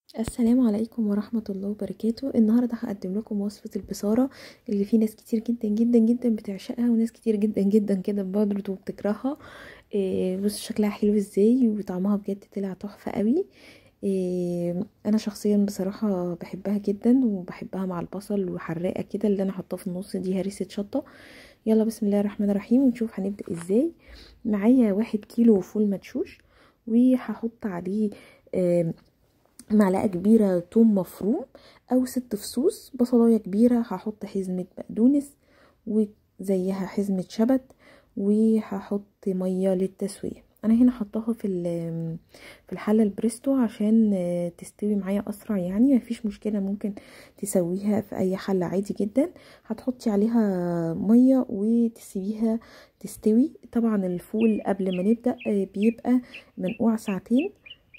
السلام عليكم ورحمة الله وبركاته النهاردة هقدم لكم وصفة البصارة اللي في ناس كتير جدا جدا جدا بتعشقها وناس كتير جدا جدا كده برضه بتكرهها إيه بصوا شكلها حلو ازاي وطعمها بجد طلع تحفة قوي إيه انا شخصيا بصراحة بحبها جدا وبحبها مع البصل وحراقة كده اللي انا حاطاه في النص دي هريسة شطة يلا بسم الله الرحمن الرحيم ونشوف هنبدأ ازاي معايا واحد كيلو فول مدشوش وهحط عليه إيه معلقه كبيره توم مفروم او ست فصوص بصلايه كبيره هحط حزمه بقدونس وزيها حزمه شبت وهحط ميه للتسويه انا هنا حطاها في في الحله البريستو عشان تستوي معايا اسرع يعني مفيش مشكله ممكن تسويها في اي حله عادي جدا هتحطي عليها ميه وتسيبيها تستوي طبعا الفول قبل ما نبدا بيبقى منقوع ساعتين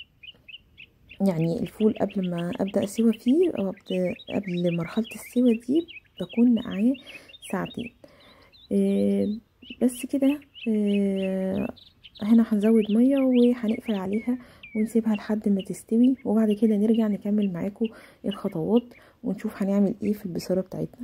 يعني الفول قبل ما ابدا سوا فيه قبل مرحله السوا دي بكون نقعاه ساعتين إيه بس كده إيه هنا هنزود ميه وهنقفل عليها ونسيبها لحد ما تستوي وبعد كده نرجع نكمل معاكم الخطوات ونشوف هنعمل ايه في البصاره بتاعتنا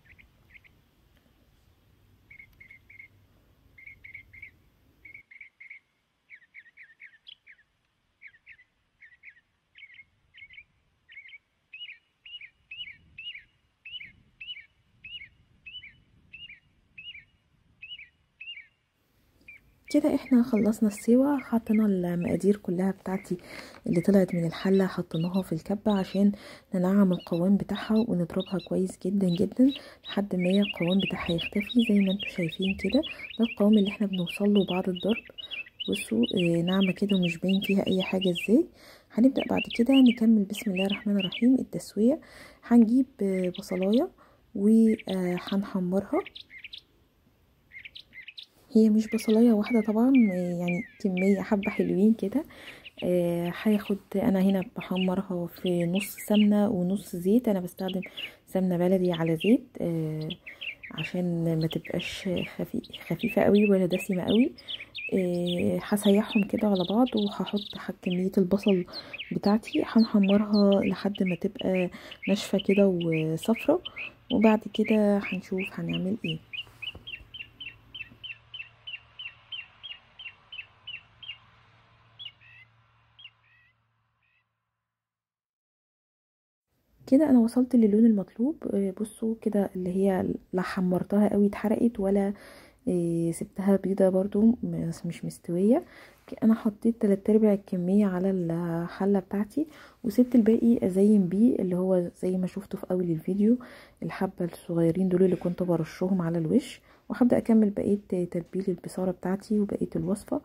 كده احنا خلصنا السوا حطينا المقادير كلها بتاعتي اللي طلعت من الحله حطيناها في الكبه عشان ننعم القوام بتاعها ونضربها كويس جدا جدا لحد ما القوام بتاعها يختفي زي ما انتم شايفين كده ده القوام اللي احنا بنوصل له بعد الضرب بصوا اه ناعمه كده ومش باين فيها اي حاجه ازاي هنبدا بعد كده نكمل بسم الله الرحمن الرحيم التسويه هنجيب بصلايه وهنحمرها هي مش بصلايه واحده طبعا يعني كميه حبه حلوين كده هاخد آه انا هنا بحمرها في نص سمنه ونص زيت انا بستخدم سمنه بلدي على زيت آه عشان ما تبقاش خفي خفيفه قوي ولا دسمه قوي آه هسيحهم كده على بعض وهحط كميه البصل بتاعتي هنحمرها لحد ما تبقى ناشفه كده وصفرة وبعد كده هنشوف هنعمل ايه كده انا وصلت للون المطلوب بصوا كده اللي هي لا حمرتها قوي اتحرقت ولا سبتها بيضة برضو مش مستوية انا حطيت تلات ارباع الكمية على الحلة بتاعتي وسبت الباقي ازين بيه اللي هو زي ما شفتوا في اول الفيديو الحبة الصغيرين دول اللي كنت برشهم على الوش وهبدأ اكمل بقية تتبيل البصارة بتاعتي وبقية الوصفة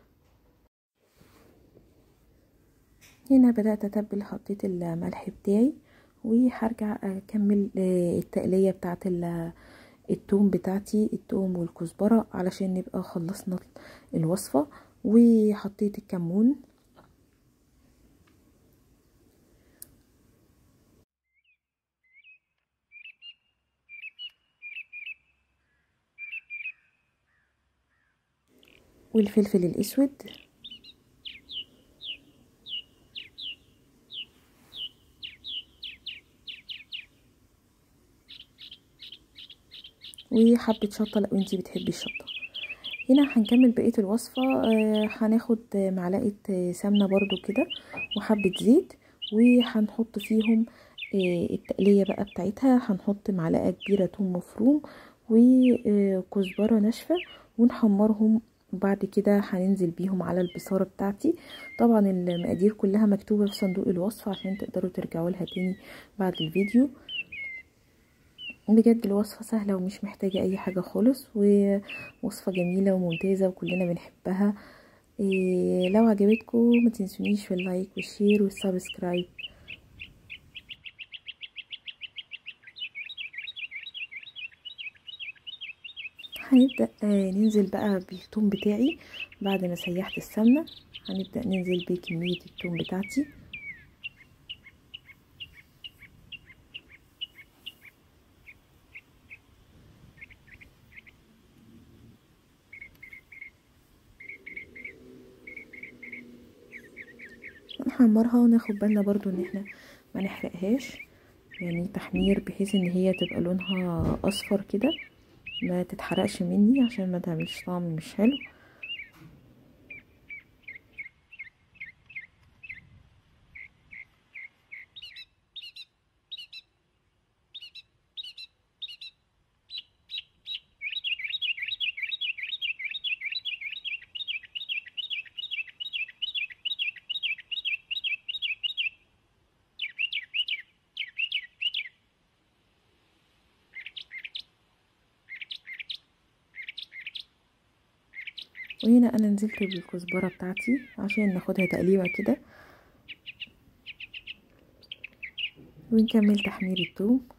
هنا بدأت اتبل حطيت الملح بتاعي وهرجع اكمل التقلية بتاعت التوم بتاعتي التوم والكزبرة علشان نبقى خلصنا الوصفة وحطيت الكمون والفلفل الاسود وحبة شطة لو انتي بتحبي الشطة هنا هنكمل بقية الوصفة آه هناخد معلقة سمنة برضو كده وحبة زيت وهنحط فيهم آه التقلية بقى بتاعتها هنحط معلقة كبيرة توم مفروم وكزبرة ناشفة ونحمرهم وبعد كده هننزل بيهم على البصارة بتاعتي طبعا المقادير كلها مكتوبة في صندوق الوصفة عشان تقدروا ترجعوا لها تاني بعد الفيديو بجد الوصفة سهلة ومش محتاجة اي حاجة خالص ووصفة جميلة وممتازة وكلنا بنحبها إيه لو عجبتكم ما تنسونيش في اللايك والشير والسبسكرايب هنبدأ آه ننزل بقى بالثوم بتاعي بعد ما سيحت السمنة هنبدأ ننزل بكمية الثوم بتاعتي ونحمرها وناخد بالنا برضو ان احنا ما نحرقهاش يعني تحمير بحيث ان هي تبقى لونها اصفر كده ما تتحرقش مني عشان ما تعملش طعم مش حلو وهنا انا نزلت بالكزبرة بتاعتي عشان ناخدها تقليبة كده ونكمل تحمير الثوم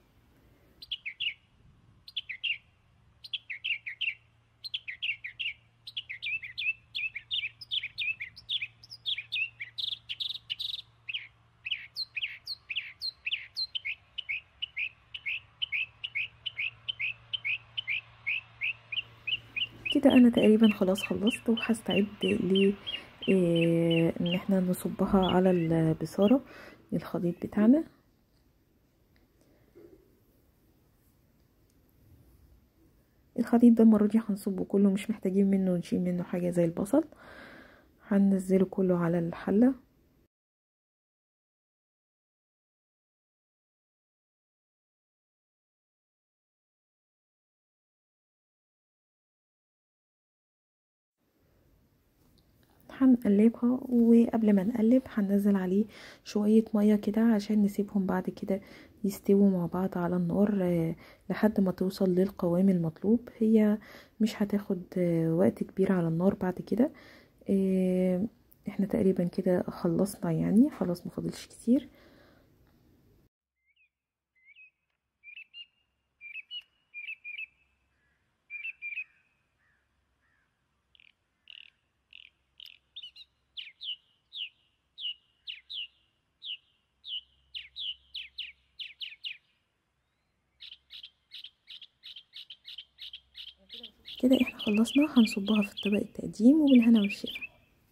كده انا تقريبا خلاص خلصت وهستعد ل إيه ان احنا نصبها على البصارة الخليط بتاعنا الخليط ده المرة دي هنصبه كله مش محتاجين منه نشيل منه حاجة زي البصل هننزله كله على الحلة هنقلبها وقبل ما نقلب هننزل عليه شوية مية كده عشان نسيبهم بعد كده يستووا مع بعض على النار لحد ما توصل للقوام المطلوب هي مش هتاخد وقت كبير على النار بعد كده احنا تقريبا كده خلصنا يعني خلاص مفضلش كتير كده احنا خلصنا هنصبها في الطبق التقديم وبالهنا والشفا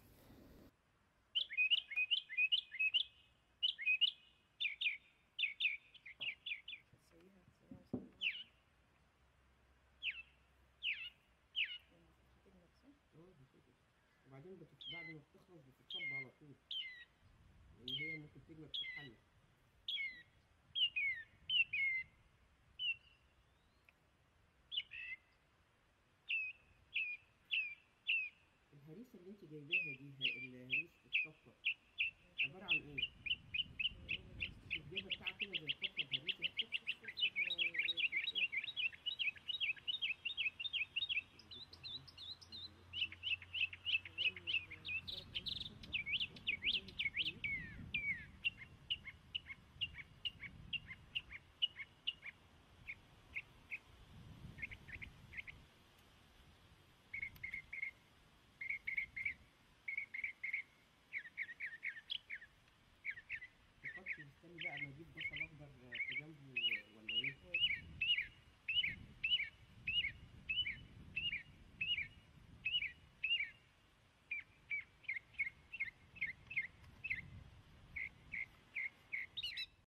وبعدين بتت... بعد ما بتخلص بتتصب على طول لان هي ممكن تجمد في الحله الهريسه اللي انت جايباها دي ه- الهريسه الصفرا عباره عن ايه؟